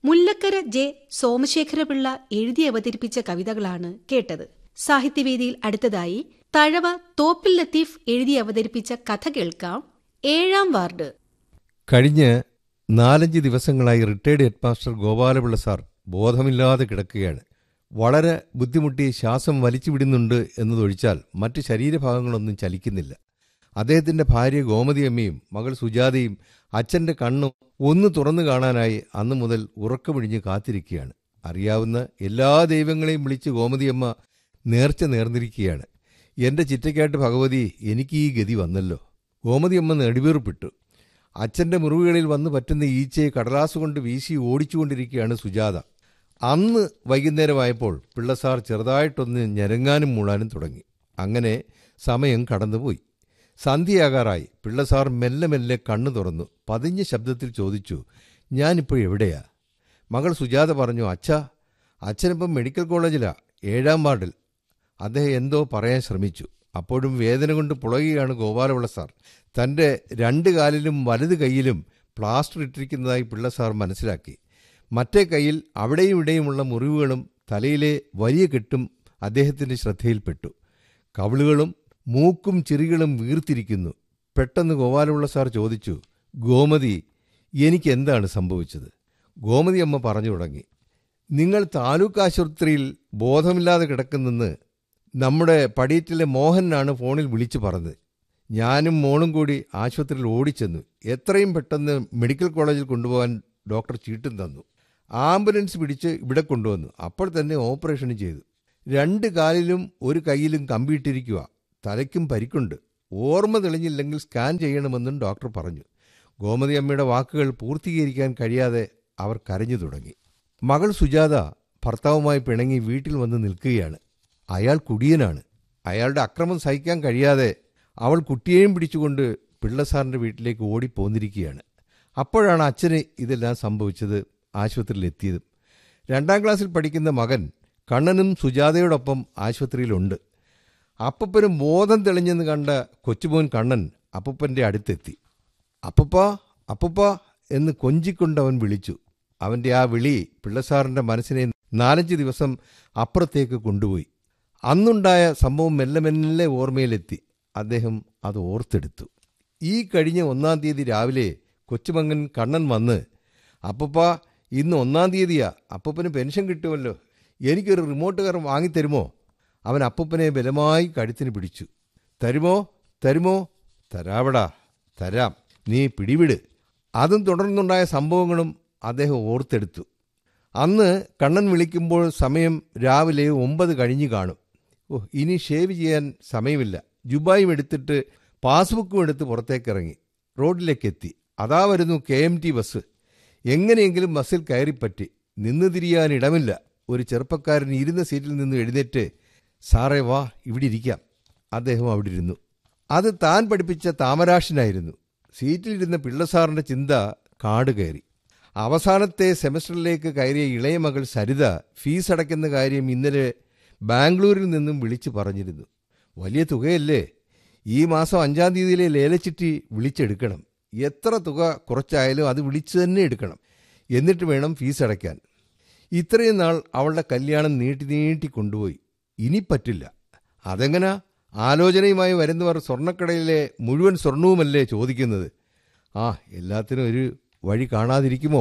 Mullakkara J Somasekhara Pillai എഴുതി അവതരിപ്പിച്ച കവിതകളാണ് കേട്ടത് സാഹിത്യവേദിയിൽ അടുത്തതായി തഴവ തോപ്പിൽ ലത്തീഫ് എഴുതി അവതരിപ്പിച്ച കഥ കേൾക്കാം ഏഴാം വാർഡ് കഴിഞ്ഞ് നാലഞ്ച് ദിവസങ്ങളായി റിട്ടയർഡ് ഹെഡ്മാസ്റ്റർ ഗോപാലപിള്ള സാർ ബോധമില്ലാതെ കിടക്കുകയാണ് വളരെ ബുദ്ധിമുട്ടി ശ്വാസം വലിച്ചു വിടുന്നുണ്ട് എന്നതൊഴിച്ചാൽ മറ്റ് ശരീരഭാഗങ്ങളൊന്നും ചലിക്കുന്നില്ല അദ്ദേഹത്തിന്റെ ഭാര്യ ഗോമതിയമ്മയും മകൾ സുജാതയും അച്ഛന്റെ കണ്ണും ഒന്ന് തുറന്നു കാണാനായി അന്നു മുതൽ ഉറക്കമിഴിഞ്ഞ് കാത്തിരിക്കുകയാണ് അറിയാവുന്ന എല്ലാ ദൈവങ്ങളെയും വിളിച്ച് ഗോമതിയമ്മ നേർച്ച നേർന്നിരിക്കുകയാണ് എന്റെ ചിറ്റയ്ക്കാട്ട് ഭഗവതി എനിക്ക് ഈ ഗതി വന്നല്ലോ ഗോമതിയമ്മ നെടുവീർപ്പിട്ടു അച്ഛന്റെ മുറിവുകളിൽ വന്നു പറ്റുന്ന ഈച്ചയെ കടലാസ് കൊണ്ട് വീശി ഓടിച്ചുകൊണ്ടിരിക്കുകയാണ് സുജാത അന്ന് വൈകുന്നേരമായപ്പോൾ പിള്ളസാർ ചെറുതായിട്ടൊന്ന് ഞെരങ്ങാനും മൂളാനും തുടങ്ങി അങ്ങനെ സമയം കടന്നുപോയി സന്ധ്യയാകാറായി പിള്ളസാർ മെല്ലെ മെല്ലെ കണ്ണു തുറന്നു പതിഞ്ഞ ശബ്ദത്തിൽ ചോദിച്ചു ഞാനിപ്പോൾ എവിടെയാ മകൾ സുജാത പറഞ്ഞു അച്ഛാ അച്ഛനിപ്പം മെഡിക്കൽ കോളേജിലാ ഏഴാം വാർഡിൽ അദ്ദേഹം എന്തോ പറയാൻ ശ്രമിച്ചു അപ്പോഴും വേദന കൊണ്ട് പുളയുകയാണ് ഗോപാലപിള്ള സാർ തൻ്റെ രണ്ട് കാലിലും വലത് കൈയിലും പ്ലാസ്റ്റർ ഇട്ടിരിക്കുന്നതായി പിള്ള സാർ മനസ്സിലാക്കി മറ്റേ കൈയിൽ അവിടെയും ഇവിടെയുമുള്ള മുറിവുകളും തലയിലെ വലിയ കെട്ടും അദ്ദേഹത്തിൻ്റെ ശ്രദ്ധയിൽപ്പെട്ടു കവിളുകളും മൂക്കും ചിറികളും വീർത്തിരിക്കുന്നു പെട്ടെന്ന് ഗോപാലപിള്ള സാർ ചോദിച്ചു ഗോമതി എനിക്ക് എന്താണ് സംഭവിച്ചത് ഗോമതി അമ്മ പറഞ്ഞു തുടങ്ങി നിങ്ങൾ താലൂക്ക് ആശുപത്രിയിൽ ബോധമില്ലാതെ കിടക്കുന്നെന്ന് നമ്മുടെ പടിയറ്റിലെ മോഹനാണ് ഫോണിൽ വിളിച്ചു പറഞ്ഞത് ഞാനും മോളും കൂടി ആശുപത്രിയിൽ ഓടിച്ചെന്നു എത്രയും പെട്ടെന്ന് മെഡിക്കൽ കോളേജിൽ കൊണ്ടുപോകാൻ ഡോക്ടർ ചീട്ടും തന്നു ആംബുലൻസ് പിടിച്ച് ഇവിടെ കൊണ്ടുവന്നു അപ്പോൾ തന്നെ ഓപ്പറേഷൻ ചെയ്തു രണ്ട് കാലിലും ഒരു കൈയിലും കമ്പിയിട്ടിരിക്കുക തലയ്ക്കും പരിക്കുണ്ട് ഓർമ്മ തെളിഞ്ഞില്ലെങ്കിൽ സ്കാൻ ചെയ്യണമെന്നും ഡോക്ടർ പറഞ്ഞു ഗോമതി അമ്മയുടെ വാക്കുകൾ പൂർത്തീകരിക്കാൻ കഴിയാതെ അവർ കരഞ്ഞു തുടങ്ങി മകൾ സുജാത ഭർത്താവുമായി പിണങ്ങി വീട്ടിൽ വന്ന് നിൽക്കുകയാണ് അയാൾ കുടിയനാണ് അയാളുടെ അക്രമം സഹിക്കാൻ കഴിയാതെ അവൾ കുട്ടിയെയും പിടിച്ചുകൊണ്ട് പിള്ളസാറിന്റെ വീട്ടിലേക്ക് ഓടിപ്പോന്നിരിക്കുകയാണ് അപ്പോഴാണ് അച്ഛന് ഇതെല്ലാം സംഭവിച്ചത് ആശുപത്രിയിൽ എത്തിയതും രണ്ടാം ക്ലാസ്സിൽ പഠിക്കുന്ന മകൻ കണ്ണനും സുജാതയോടൊപ്പം ആശുപത്രിയിലുണ്ട് അപ്പപ്പനും ബോധം തെളിഞ്ഞെന്ന് കണ്ട കൊച്ചുമോൻ കണ്ണൻ അപ്പപ്പൻ്റെ അടുത്തെത്തി അപ്പപ്പ അപ്പപ്പ എന്ന് കൊഞ്ചിക്കൊണ്ട് അവൻ വിളിച്ചു അവൻ്റെ ആ വിളി പിള്ളസാറിൻ്റെ മനസ്സിനെ നാലഞ്ച് ദിവസം അപ്പുറത്തേക്ക് കൊണ്ടുപോയി അന്നുണ്ടായ സംഭവം മെല്ലെ മെല്ലെ ഓർമ്മയിലെത്തി അദ്ദേഹം അത് ഓർത്തെടുത്തു ഈ കഴിഞ്ഞ ഒന്നാം തീയതി രാവിലെ കൊച്ചുമങ്ങൻ കണ്ണൻ വന്ന് അപ്പപ്പ ഇന്ന് ഒന്നാം തീയതിയാ അപ്പപ്പന് പെൻഷൻ കിട്ടുമല്ലോ എനിക്കൊരു റിമോട്ട് കാർ വാങ്ങിത്തരുമോ അവൻ അപ്പപ്പനെ ബലമായി കഴുത്തിന് പിടിച്ചു തരുമോ തരുമോ തരാവടാ തരാം നീ പിടിവിട് അതും തുടർന്നുണ്ടായ സംഭവങ്ങളും അദ്ദേഹം ഓർത്തെടുത്തു അന്ന് കണ്ണൻ വിളിക്കുമ്പോൾ സമയം രാവിലെ ഒമ്പത് കഴിഞ്ഞു കാണും ഓ ഇനി ഷേവ് ചെയ്യാൻ സമയമില്ല ജുബായും എടുത്തിട്ട് പാസ്ബുക്കും എടുത്ത് പുറത്തേക്കിറങ്ങി റോഡിലേക്ക് എത്തി അതാ വരുന്നു കെ എം ടി ബസ് എങ്ങനെയെങ്കിലും ബസ്സിൽ കയറിപ്പറ്റി നിന്ന് തിരിയാൻ ഇടമില്ല ഒരു ചെറുപ്പക്കാരൻ ഇരുന്ന സീറ്റിൽ നിന്ന് എഴുന്നേറ്റ് സാറേ വാ ഇവിടെ ഇരിക്കാം അദ്ദേഹം അവിടെ ഇരുന്നു അത് താൻ പഠിപ്പിച്ച താമരാഷനായിരുന്നു സീറ്റിലിരുന്ന പിള്ളസാറിന്റെ ചിന്ത കാട് കയറി അവസാനത്തെ സെമസ്റ്ററിലേക്ക് കയറിയ ഇളയ മകൾ സരിത ഫീസ് അടയ്ക്കുന്ന കാര്യം ഇന്നലെ ബാംഗ്ലൂരിൽ നിന്നും വിളിച്ചു പറഞ്ഞിരുന്നു വലിയ തുകയല്ലേ ഈ മാസം അഞ്ചാം തീയതിയിലെ ലേലച്ചിട്ടി വിളിച്ചെടുക്കണം എത്ര തുക കുറച്ചായാലും അത് വിളിച്ചു തന്നെ എടുക്കണം എന്നിട്ട് വേണം ഫീസ് അടയ്ക്കാൻ ഇത്രയും നാൾ അവളുടെ കല്യാണം നീട്ടി നീട്ടി കൊണ്ടുപോയി ഇനി പറ്റില്ല അതെങ്ങനാ ആലോചനയുമായി വരുന്നവർ സ്വർണ്ണക്കടയിലെ മുഴുവൻ സ്വർണവുമല്ലേ ചോദിക്കുന്നത് ആ എല്ലാത്തിനും ഒരു വഴി കാണാതിരിക്കുമോ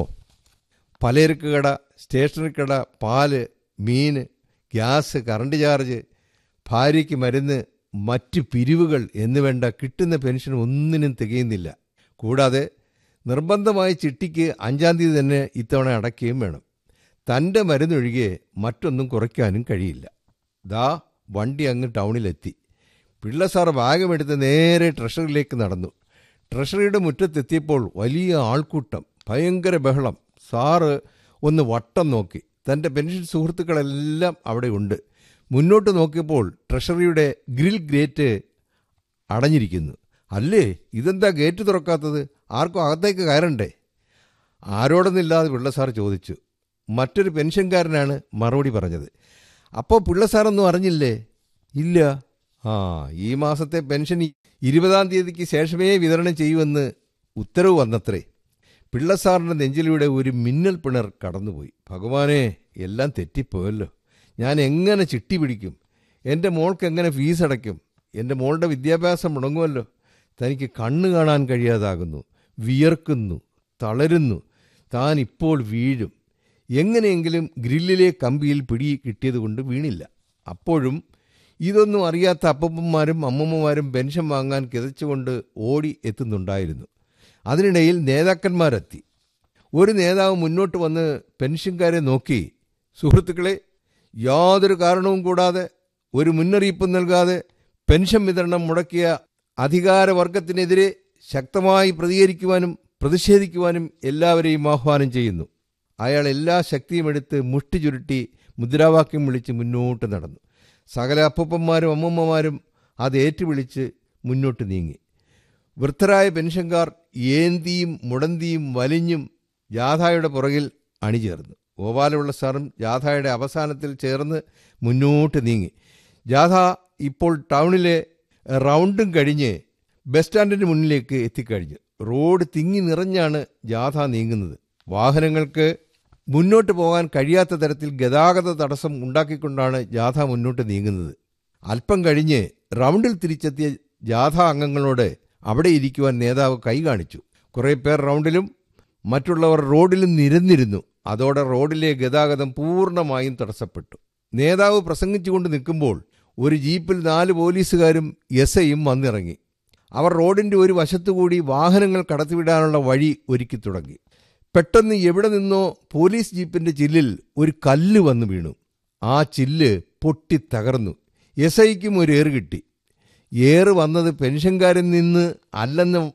പലചരക്ക് കട സ്റ്റേഷനറി കട പാല് മീൻ ഗ്യാസ് കറണ്ട് ചാർജ് ഭാര്യയ്ക്ക് മരുന്ന് മറ്റ് പിരിവുകൾ എന്നുവേണ്ട കിട്ടുന്ന പെൻഷൻ ഒന്നിനും തികയുന്നില്ല കൂടാതെ നിർബന്ധമായി ചിട്ടിക്ക് അഞ്ചാം തീയതി തന്നെ ഇത്തവണ അടയ്ക്കുകയും വേണം തൻ്റെ മരുന്നൊഴികെ മറ്റൊന്നും കുറയ്ക്കാനും കഴിയില്ല ദാ വണ്ടി അങ്ങ് ടൗണിലെത്തി പിള്ള സാർ ബാഗമെടുത്ത് നേരെ ട്രഷറിയിലേക്ക് നടന്നു ട്രഷറിയുടെ മുറ്റത്തെത്തിയപ്പോൾ വലിയ ആൾക്കൂട്ടം ഭയങ്കര ബഹളം സാറ് ഒന്ന് വട്ടം നോക്കി തൻ്റെ പെൻഷൻ സുഹൃത്തുക്കളെല്ലാം അവിടെ ഉണ്ട് മുന്നോട്ട് നോക്കിയപ്പോൾ ട്രഷറിയുടെ ഗ്രിൽ ഗ്രേറ്റ് അടഞ്ഞിരിക്കുന്നു അല്ലേ ഇതെന്താ ഗേറ്റ് തുറക്കാത്തത് ആർക്കും അകത്തേക്ക് കയറണ്ടേ ആരോടൊന്നില്ലാതെ പിള്ള സാർ ചോദിച്ചു മറ്റൊരു പെൻഷൻകാരനാണ് മറുപടി പറഞ്ഞത് അപ്പോൾ പിള്ള സാറൊന്നും അറിഞ്ഞില്ലേ ഇല്ല ആ ഈ മാസത്തെ പെൻഷൻ ഇരുപതാം തീയതിക്ക് ശേഷമേ വിതരണം ചെയ്യുമെന്ന് ഉത്തരവ് വന്നത്രേ പിള്ളസാറിൻ്റെ നെഞ്ചിലൂടെ ഒരു മിന്നൽ പിണർ കടന്നുപോയി ഭഗവാനെ എല്ലാം തെറ്റിപ്പോയല്ലോ ഞാൻ എങ്ങനെ ചിട്ടി പിടിക്കും എൻ്റെ മോൾക്ക് എങ്ങനെ ഫീസ് അടയ്ക്കും എൻ്റെ മോളുടെ വിദ്യാഭ്യാസം മുടങ്ങുമല്ലോ തനിക്ക് കണ്ണ് കാണാൻ കഴിയാതാകുന്നു വിയർക്കുന്നു തളരുന്നു താൻ ഇപ്പോൾ വീഴും എങ്ങനെയെങ്കിലും ഗ്രില്ലിലെ കമ്പിയിൽ പിടി കിട്ടിയതുകൊണ്ട് വീണില്ല അപ്പോഴും ഇതൊന്നും അറിയാത്ത അപ്പമ്മമാരും അമ്മമ്മമാരും പെൻഷൻ വാങ്ങാൻ കിതച്ചുകൊണ്ട് ഓടി എത്തുന്നുണ്ടായിരുന്നു അതിനിടയിൽ നേതാക്കന്മാരെത്തി ഒരു നേതാവ് മുന്നോട്ട് വന്ന് പെൻഷൻകാരെ നോക്കി സുഹൃത്തുക്കളെ യാതൊരു കാരണവും കൂടാതെ ഒരു മുന്നറിയിപ്പും നൽകാതെ പെൻഷൻ വിതരണം മുടക്കിയ അധികാരവർഗത്തിനെതിരെ ശക്തമായി പ്രതികരിക്കുവാനും പ്രതിഷേധിക്കുവാനും എല്ലാവരെയും ആഹ്വാനം ചെയ്യുന്നു അയാൾ എല്ലാ ശക്തിയും എടുത്ത് മുഷ്ടി ചുരുട്ടി മുദ്രാവാക്യം വിളിച്ച് മുന്നോട്ട് നടന്നു സകല അപ്പൂപ്പന്മാരും അമ്മൂമ്മമാരും അത് ഏറ്റുവിളിച്ച് മുന്നോട്ട് നീങ്ങി വൃദ്ധരായ പെൻഷൻകാർ ഏന്തിയും മുടന്തിയും വലിഞ്ഞും ജാഥയുടെ പുറകിൽ അണിചേർന്നു ഗോപാലപിള്ള സാറും ജാഥയുടെ അവസാനത്തിൽ ചേർന്ന് മുന്നോട്ട് നീങ്ങി ജാഥ ഇപ്പോൾ ടൗണിലെ റൗണ്ടും കഴിഞ്ഞ് ബസ് സ്റ്റാൻഡിന് മുന്നിലേക്ക് എത്തിക്കഴിഞ്ഞു റോഡ് തിങ്ങി നിറഞ്ഞാണ് ജാഥ നീങ്ങുന്നത് വാഹനങ്ങൾക്ക് മുന്നോട്ട് പോകാൻ കഴിയാത്ത തരത്തിൽ ഗതാഗത തടസ്സം ഉണ്ടാക്കിക്കൊണ്ടാണ് ജാഥ മുന്നോട്ട് നീങ്ങുന്നത് അല്പം കഴിഞ്ഞ് റൗണ്ടിൽ തിരിച്ചെത്തിയ ജാഥ അംഗങ്ങളോട് അവിടെ ഇരിക്കുവാൻ നേതാവ് കൈ കാണിച്ചു കുറേ പേർ റൗണ്ടിലും മറ്റുള്ളവർ റോഡിലും നിരന്നിരുന്നു അതോടെ റോഡിലെ ഗതാഗതം പൂർണ്ണമായും തടസ്സപ്പെട്ടു നേതാവ് പ്രസംഗിച്ചുകൊണ്ട് നിൽക്കുമ്പോൾ ഒരു ജീപ്പിൽ നാല് പോലീസുകാരും എസ് ഐയും വന്നിറങ്ങി അവർ റോഡിന്റെ ഒരു വശത്തുകൂടി വാഹനങ്ങൾ കടത്തിവിടാനുള്ള വഴി ഒരുക്കി തുടങ്ങി പെട്ടെന്ന് എവിടെ നിന്നോ പോലീസ് ജീപ്പിന്റെ ചില്ലിൽ ഒരു കല്ല് വന്നു വീണു ആ ചില്ല് പൊട്ടി തകർന്നു എസ് ഐക്കും ഒരു ഏറ് കിട്ടി ഏറ് വന്നത് പെൻഷൻകാരിൽ നിന്ന് അല്ലെന്ന്